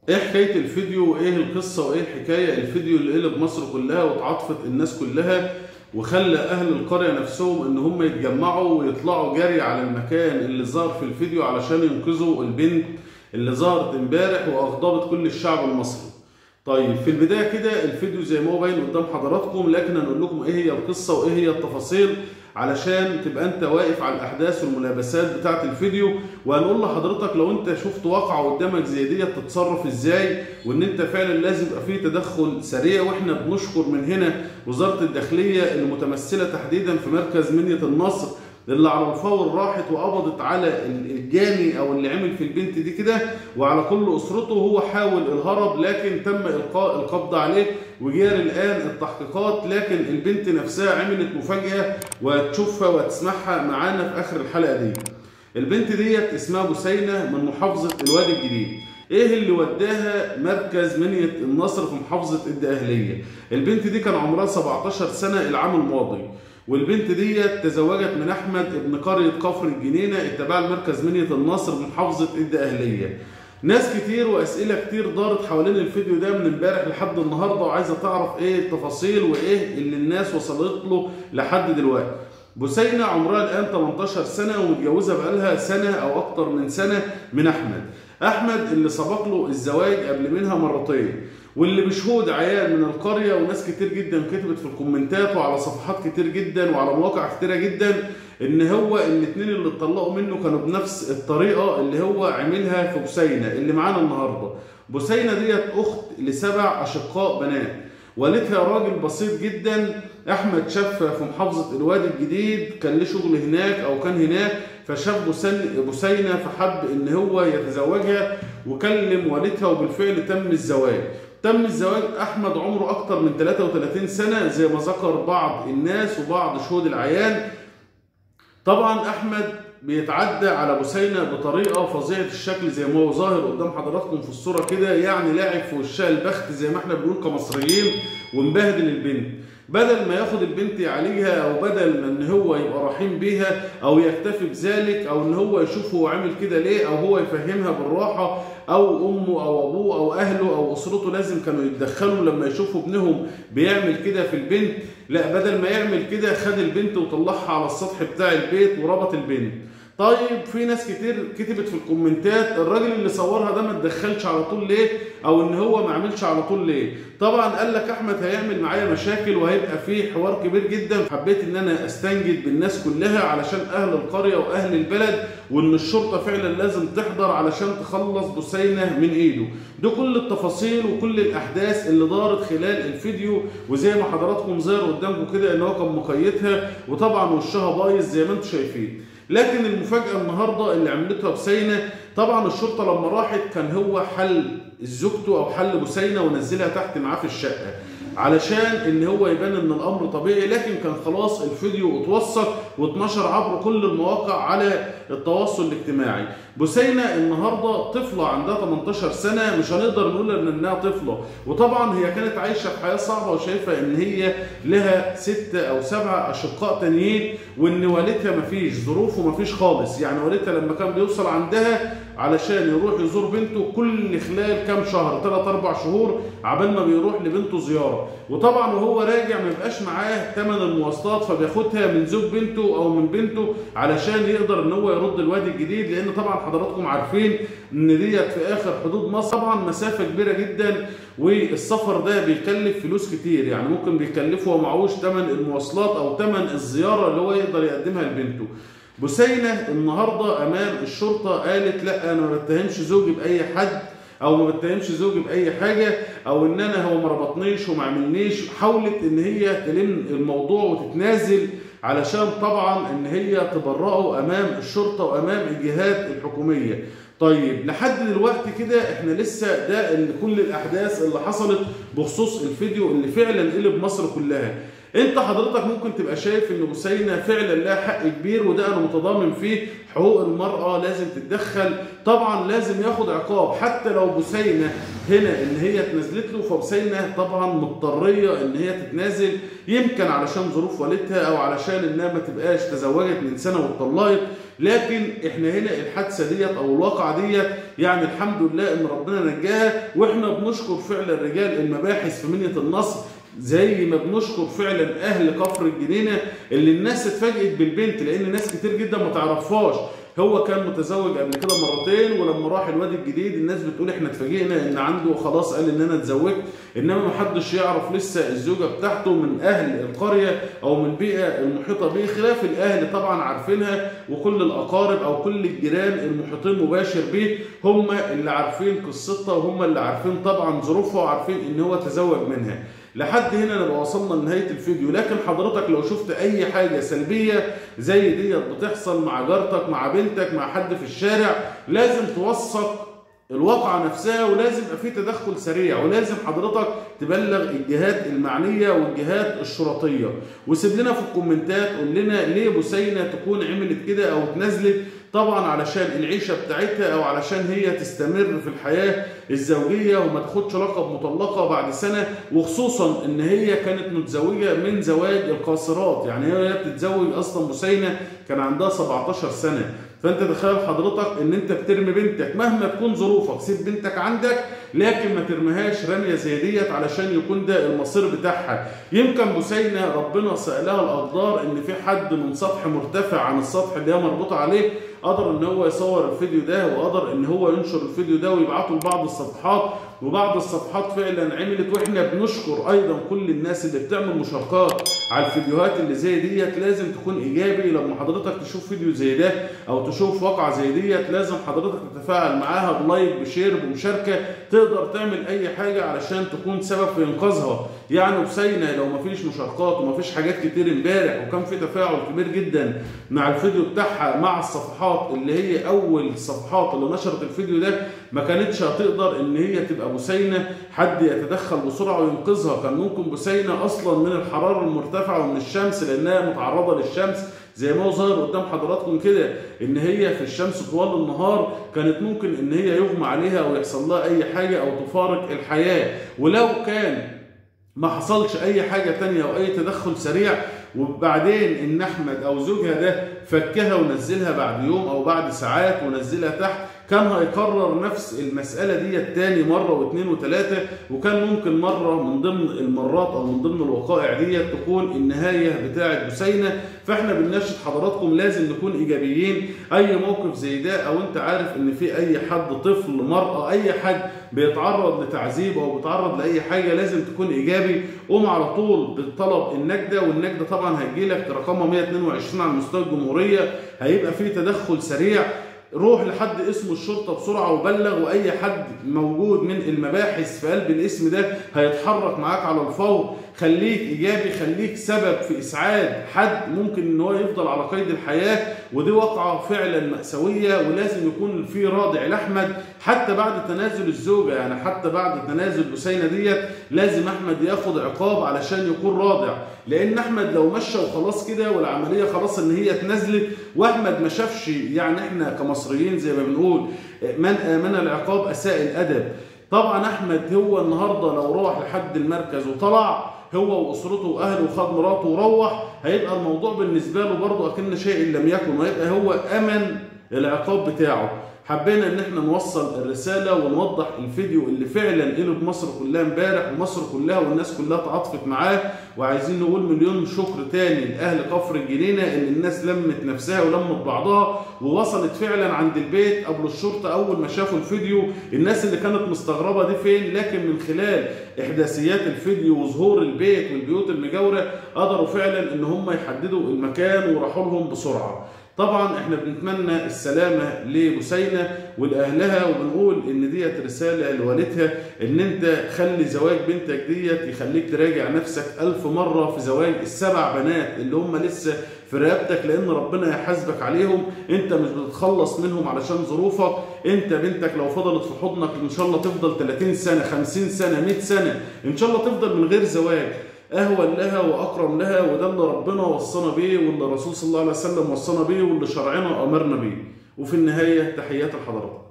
ايه حكايه الفيديو وايه القصه وايه الحكايه الفيديو اللي قلب مصر كلها وتعاطفت الناس كلها وخلى اهل القريه نفسهم ان هم يتجمعوا ويطلعوا جري على المكان اللي ظهر في الفيديو علشان ينقذوا البنت اللي ظهرت امبارح واغضبت كل الشعب المصري طيب في البدايه كده الفيديو زي ما هو باين قدام حضراتكم لكن هنقول لكم ايه هي القصه وايه هي التفاصيل علشان تبقى انت واقف على الاحداث والملابسات بتاعه الفيديو وهنقول لحضرتك لو انت شفت واقعه قدامك زي دي تتصرف ازاي وان انت فعلا لازم يبقى فيه تدخل سريع واحنا بنشكر من هنا وزاره الداخليه المتمثله تحديدا في مركز منيه النصر اللي على الفور راحت وقبضت على الجاني او اللي عمل في البنت دي كده وعلى كل اسرته هو حاول الهرب لكن تم القاء القبض عليه وجاري الان التحقيقات لكن البنت نفسها عملت مفاجاه وهتشوفها وهتسمعها معانا في اخر الحلقه دي. البنت ديت اسمها بسينه من محافظه الوادي الجديد. ايه اللي وداها مركز منية النصر في محافظة الدقهلية البنت دي كان عمرها 17 سنة العام الماضي والبنت دي تزوجت من احمد ابن قرية كفر الجنينة التابعة لمركز منية النصر بمحافظة الدقهلية ناس كتير واسئله كتير دارت حوالين الفيديو ده من امبارح لحد النهارده وعايزه تعرف ايه التفاصيل وايه اللي الناس وصلت له لحد دلوقتي بسينة عمرها الآن 18 سنة ومتجوزة بقالها سنة أو أكتر من سنة من أحمد. أحمد اللي سبق له الزواج قبل منها مرتين واللي بشهود عيال من القرية وناس كتير جدا كتبت في الكومنتات وعلى صفحات كتير جدا وعلى مواقع كتيرة جدا إن هو الاتنين اللي اتطلقوا منه كانوا بنفس الطريقة اللي هو عملها في بسينة اللي معانا النهاردة. بسينة ديت أخت لسبع أشقاء بنات. والدها راجل بسيط جدا احمد شافها في محافظه الوادي الجديد كان له شغل هناك او كان هناك فشاف بسينه فحب ان هو يتزوجها وكلم والدها وبالفعل تم الزواج تم الزواج احمد عمره اكتر من 33 سنه زي ما ذكر بعض الناس وبعض شهود العيان طبعا احمد بيتعدى على بسينة بطريقة فظيعة الشكل زي ما هو ظاهر قدام حضراتكم في الصورة كده يعني لاعب في وشها البخت زي ما احنا بنقول كمصريين ومبهدل البنت بدل ما ياخد البنت يعالجها او بدل ما ان هو يبقى رحيم بيها او يكتفي بذلك او ان هو يشوف هو عامل كده ليه او هو يفهمها بالراحه او امه او ابوه او اهله او اسرته لازم كانوا يتدخلوا لما يشوفوا ابنهم بيعمل كده في البنت لا بدل ما يعمل كده خد البنت وطلعها على السطح بتاع البيت وربط البنت طيب في ناس كتير كتبت في الكومنتات الراجل اللي صورها ده ما اتدخلش على طول ليه او ان هو ما عملش على طول ليه طبعا قال لك احمد هيعمل معايا مشاكل وهيبقى فيه حوار كبير جدا حبيت ان انا استنجد بالناس كلها علشان اهل القريه واهل البلد وان الشرطه فعلا لازم تحضر علشان تخلص بسينه من ايده ده كل التفاصيل وكل الاحداث اللي دارت خلال الفيديو وزي ما حضراتكم ظاهر قدامكم كده ان هو كان مقيدها وطبعا وشها بايظ زي ما انتم شايفين لكن المفاجأة النهاردة اللي عملتها بسينة طبعا الشرطة لما راحت كان هو حل زوجته أو حل بسينة ونزلها تحت معاه في الشقة علشان ان هو يبان ان الامر طبيعي لكن كان خلاص الفيديو اتوثق واتنشر عبر كل المواقع على التواصل الاجتماعي بسينة النهارده طفله عندها 18 سنه مش هنقدر نقول ان انها طفله وطبعا هي كانت عايشه في حياه صعبه وشايفه ان هي لها ستة او سبعة اشقاء تانيين وان والدها مفيش ظروفه مفيش خالص يعني والدها لما كان بيوصل عندها علشان يروح يزور بنته كل خلال كام شهر ثلاث اربع شهور عبال ما بيروح لبنته زياره وطبعا وهو راجع ما يبقاش معاه ثمن المواصلات فبياخدها من زوج بنته او من بنته علشان يقدر ان هو يرد الوادي الجديد لان طبعا حضراتكم عارفين ان ديت في اخر حدود مصر طبعا مسافه كبيره جدا والسفر ده بيكلف فلوس كتير يعني ممكن بيكلفه ومعهوش ثمن المواصلات او ثمن الزياره اللي هو يقدر يقدمها لبنته بسينة النهاردة أمام الشرطة قالت لا أنا ما بتهمش زوجي بأي حد أو ما بتهمش زوجي بأي حاجة أو إن أنا هو ما ربطنيش وما عملنيش حاولت إن هي تلم الموضوع وتتنازل علشان طبعا إن هي تبرئه أمام الشرطة وأمام الجهات الحكومية طيب لحد دلوقتي كده احنا لسه ده اللي كل الاحداث اللي حصلت بخصوص الفيديو اللي فعلا قلب مصر كلها انت حضرتك ممكن تبقى شايف ان بسينه فعلا لها حق كبير وده انا متضامن فيه حقوق المراه لازم تتدخل طبعا لازم ياخد عقاب حتى لو بسينه هنا ان هي اتنازلت له فبسينه طبعا مضطريه ان هي تتنازل يمكن علشان ظروف والدها او علشان انها ما تبقاش تزوجت من سنه واتطلقت لكن احنا هنا الحادثه ديت او الواقعه ديت يعني الحمد لله ان ربنا نجاها واحنا بنشكر فعلا رجال المباحث في منيه النصر زي ما بنشكر فعلا اهل كفر الجنينه اللي الناس اتفاجئت بالبنت لان ناس كتير جدا ما تعرفهاش هو كان متزوج قبل كده مرتين ولما راح الوادي الجديد الناس بتقول احنا اتفاجئنا ان عنده خلاص قال ان انا اتزوجت انما ما حدش يعرف لسه الزوجه بتاعته من اهل القريه او من البيئه المحيطه به خلاف الاهل طبعا عارفينها وكل الاقارب او كل الجيران المحيطين مباشر به هم اللي عارفين قصتها وهم اللي عارفين طبعا ظروفها وعارفين ان هو تزوج منها لحد هنا نبقى وصلنا لنهايه الفيديو لكن حضرتك لو شفت اي حاجه سلبيه زي ديت بتحصل مع جارتك مع بنتك مع حد في الشارع لازم توثق الواقعة نفسها ولازم يبقى في تدخل سريع ولازم حضرتك تبلغ الجهات المعنية والجهات الشرطية وسيب لنا في الكومنتات قول لنا ليه بوسينة تكون عملت كده او اتنازلت طبعا علشان العيشة بتاعتها او علشان هي تستمر في الحياة الزوجية وما تاخدش لقب مطلقة بعد سنة وخصوصا ان هي كانت متزوجة من زواج القاصرات يعني هي بتتزوج اصلا بوسينة كان عندها 17 سنة فانت تخيل حضرتك ان انت بترمي بنتك مهما تكون ظروفك سيب بنتك عندك لكن ما ترميهاش رميه زي ديت علشان يكون ده المصير بتاعها يمكن بوسينه ربنا سالها الاقدار ان في حد من سطح مرتفع عن السطح اللي هي مربوطه عليه قدر ان هو يصور الفيديو ده وقدر ان هو ينشر الفيديو ده ويبعته لبعض الصفحات وبعض الصفحات فعلا عملت واحنا بنشكر ايضا كل الناس اللي بتعمل مشاركات على الفيديوهات اللي زي ديت لازم تكون ايجابي لما حضرتك تشوف فيديو زي ده او تشوف واقعه زي ديت لازم حضرتك تتفاعل معاها بلايك بشير بمشاركه تقدر تعمل اي حاجه علشان تكون سبب في انقاذها يعني بسينا لو مفيش مشاركات ومفيش حاجات كتير امبارح وكان في تفاعل كبير جدا مع الفيديو بتاعها مع الصفحات اللي هي اول الصفحات اللي نشرت الفيديو ده ما كانتش هتقدر ان هي تبقى بسينه حد يتدخل بسرعه وينقذها كان ممكن بسينه اصلا من الحراره المرتفعه ومن الشمس لانها متعرضه للشمس زي ما هو ظاهر قدام حضراتكم كده ان هي في الشمس طوال النهار كانت ممكن ان هي يغمى عليها او يحصل لها اي حاجه او تفارق الحياه ولو كان ما حصلش اي حاجه تانية او اي تدخل سريع وبعدين ان احمد او زوجها ده فكها ونزلها بعد يوم او بعد ساعات ونزلها تحت كان هيكرر نفس المسألة دي تاني مرة واثنين وثلاثة وكان ممكن مرة من ضمن المرات أو من ضمن الوقائع دي تكون النهاية بتاعة بسينة فاحنا بنناشد حضراتكم لازم نكون إيجابيين أي موقف زي ده أو أنت عارف إن في أي حد طفل مرأة أي حد بيتعرض لتعذيب أو بيتعرض لأي حاجة لازم تكون إيجابي قوم على طول بالطلب النجدة والنجدة طبعا هيجي لك رقمها 122 على مستوى الجمهورية هيبقى في تدخل سريع روح لحد اسم الشرطه بسرعه وبلغ واي حد موجود من المباحث في قلب الاسم ده هيتحرك معاك على الفور خليك ايجابي خليك سبب في اسعاد حد ممكن ان هو يفضل على قيد الحياه ودي واقعه فعلا ماساويه ولازم يكون في رادع لاحمد حتى بعد تنازل الزوجه يعني حتى بعد تنازل بسينه ديت لازم احمد ياخد عقاب علشان يكون رادع لان احمد لو مشى وخلاص كده والعمليه خلاص ان هي اتنازلت واحمد ما شافش يعني احنا كمصريين زي ما بنقول من امن العقاب اساء الادب طبعا احمد هو النهارده لو راح لحد المركز وطلع هو واسرته واهله وخد مراته وروح هيبقى الموضوع بالنسبه له برضه اكن شيء لم يكن ويبقى هو امن العقاب بتاعه حبينا ان احنا نوصل الرساله ونوضح الفيديو اللي فعلا قلب مصر كلها امبارح ومصر كلها والناس كلها تعاطفت معاه وعايزين نقول مليون شكر تاني لاهل كفر الجنينه ان الناس لمت نفسها ولمت بعضها ووصلت فعلا عند البيت قبل الشرطه اول ما شافوا الفيديو الناس اللي كانت مستغربه دي فين لكن من خلال احداثيات الفيديو وظهور البيت والبيوت المجاوره قدروا فعلا ان هم يحددوا المكان وراحوا لهم بسرعه طبعا احنا بنتمنى السلامه لبسينه ولاهلها وبنقول ان ديت رساله لوالدها ان انت خلي زواج بنتك ديت يخليك تراجع نفسك ألف مره في زواج السبع بنات اللي هم لسه في رقبتك لان ربنا يحاسبك عليهم انت مش بتتخلص منهم علشان ظروفك انت بنتك لو فضلت في حضنك ان شاء الله تفضل 30 سنه 50 سنه 100 سنه ان شاء الله تفضل من غير زواج اهون لها واكرم لها وده اللي ربنا وصانا بيه واللي الرسول صلى الله عليه وسلم وصانا بيه واللي شرعنا امرنا بيه وفي النهايه تحيات لحضراتكم